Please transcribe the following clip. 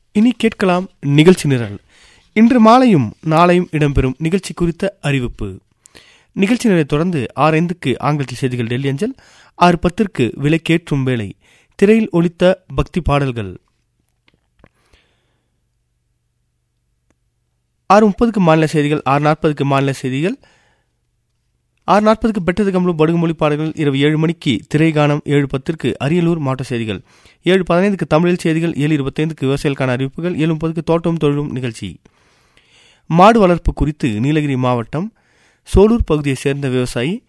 இனி கேட்கலாம் நிகழ்ச்சி நிரல் இன்று மாலையும் நாளையும் இடம்பெறும் நிகழ்ச்சி குறித்த அறிவிப்பு நிகழ்ச்சி நிலை தொடர்ந்து ஆறு ஐந்துக்கு ஆங்கிலத்தில் செய்திகள் டெல்லி அஞ்சல் ஆறு பத்திற்கு விலைக்கேற்றும் வேலை திரையில் ஒலித்த பக்தி பாடல்கள் ஆறு முப்பதுக்கு மாநில செய்திகள் ஆறு நாற்பதுக்கு மாநில செய்திகள் ஆறு நாற்பதுக்கு பெற்றது கம்பளம் படுகுமொழி பாடல்கள் இரவு ஏழு மணிக்கு திரைகானம் ஏழு பத்திற்கு அரியலூர் மாவட்ட செய்திகள் ஏழு பதினைந்துக்கு தமிழில் செய்திகள் ஏழு இருபத்தைந்துக்கு விவசாயிகளுக்கான அறிவிப்புகள் ஏழு முப்பதுக்கு தோட்டம் தொழிலும் நிகழ்ச்சி மாடு வளர்ப்பு குறித்து நீலகிரி மாவட்டம் சோலூர் பகுதியைச் சேர்ந்த விவசாயி